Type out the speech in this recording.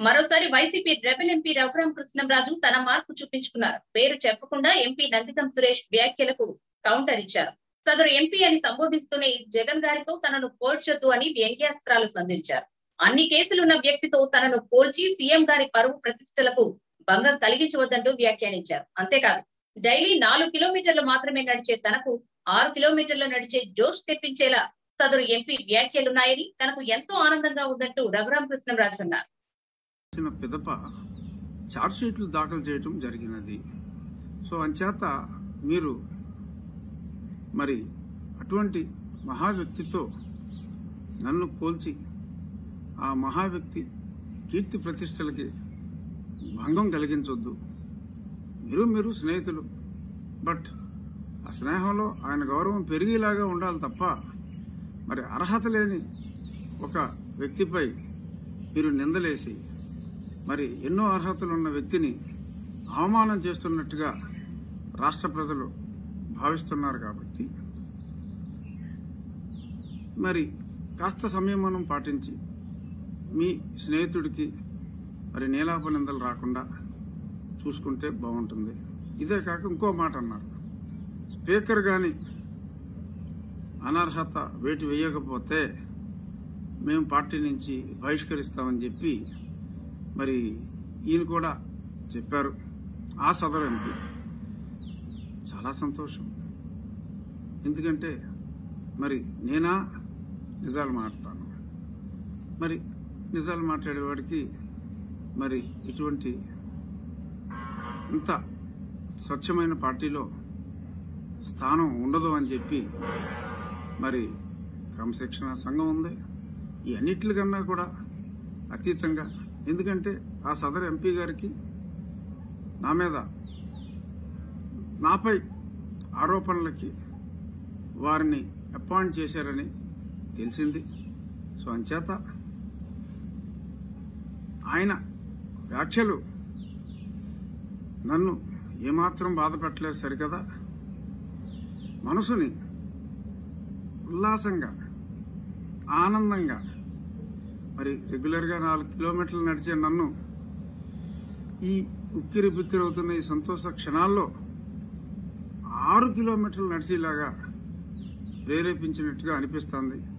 మరోసారి YCP rebel MP Raghuram Krishnamraju తన మార్పు చూపించుకున్నారు పేరు చెప్పకుండా ఎంపీ నందితం సురేష్ వ్యాఖ్యలకు కౌంటర్ ఇచ్చారు సదరు ఎంపీ అని సంబోధిస్తూనే జగన్ గారితో తనను పోల్చొద్దు అని వ్యంగ్యాస్త్రాలు సంధించారు అన్ని కేసులున్న వ్యక్తితో తనను పోల్చి సీఎం గారి పరువు ప్రతిష్టలకు భంగం కలిగించవద్దంటూ వ్యాఖ్యానించారు అంతేకాదు డైలీ నాలుగు కిలోమీటర్లు మాత్రమే నడిచే తనకు ఆరు కిలోమీటర్లు నడిచే జోష్ తెప్పించేలా సదరు ఎంపీ వ్యాఖ్యలున్నాయని తనకు ఎంతో ఆనందంగా ఉందంటూ రఘురాం కృష్ణంరాజు అన్నారు చిన్న పిదప చార్జ్ షీట్లు దాఖలు చేయటం జరిగినది సో అంచేత మీరు మరి అటువంటి మహా వ్యక్తితో నన్ను పోల్చి ఆ మహా వ్యక్తి కీర్తి ప్రతిష్టలకి భంగం కలిగించొద్దు మీరు మీరు స్నేహితులు బట్ ఆ స్నేహంలో ఆయన గౌరవం పెరిగేలాగా ఉండాలి తప్ప మరి అర్హత లేని ఒక వ్యక్తిపై మీరు నిందలేసి మరి ఎన్నో అర్హతలు ఉన్న వ్యక్తిని అవమానం చేస్తున్నట్టుగా రాష్ట్ర ప్రజలు భావిస్తున్నారు కాబట్టి మరి కాస్త సంయమనం పాటించి మీ స్నేహితుడికి మరి నీలాప నిందలు రాకుండా చూసుకుంటే బాగుంటుంది ఇదే కాక ఇంకో మాట అన్నారు స్పీకర్ కానీ అనర్హత వేటు వేయకపోతే మేము పార్టీ నుంచి బహిష్కరిస్తామని చెప్పి మరి ఈయన కూడా చెప్పారు ఆ సదరు ఎంపీ చాలా సంతోషం ఎందుకంటే మరి నేనా నిజాలు మాట్లాడతాను మరి నిజాలు మాట్లాడేవాడికి మరి ఇటువంటి ఇంత స్వచ్ఛమైన పార్టీలో స్థానం ఉండదు అని చెప్పి మరి క్రమశిక్షణ సంఘం ఉంది ఈ అన్నిటికన్నా కూడా అతీతంగా ఎందుకంటే ఆ సదరు ఎంపీ గారికి నా మీద నాపై ఆరోపణలకి వారిని అపాయింట్ చేశారని తెలిసింది సో అంచేత ఆయన వ్యాఖ్యలు నన్ను ఏమాత్రం బాధ పెట్టలేదు సరికదా మనసుని ఉల్లాసంగా ఆనందంగా మరి రెగ్యులర్గా నాలుగు కిలోమీటర్లు నడిచే నన్ను ఈ ఉక్కిరి బిక్కిరి అవుతున్న ఈ సంతోష క్షణాల్లో ఆరు కిలోమీటర్లు నడిచేలాగా ప్రేరేపించినట్టుగా అనిపిస్తుంది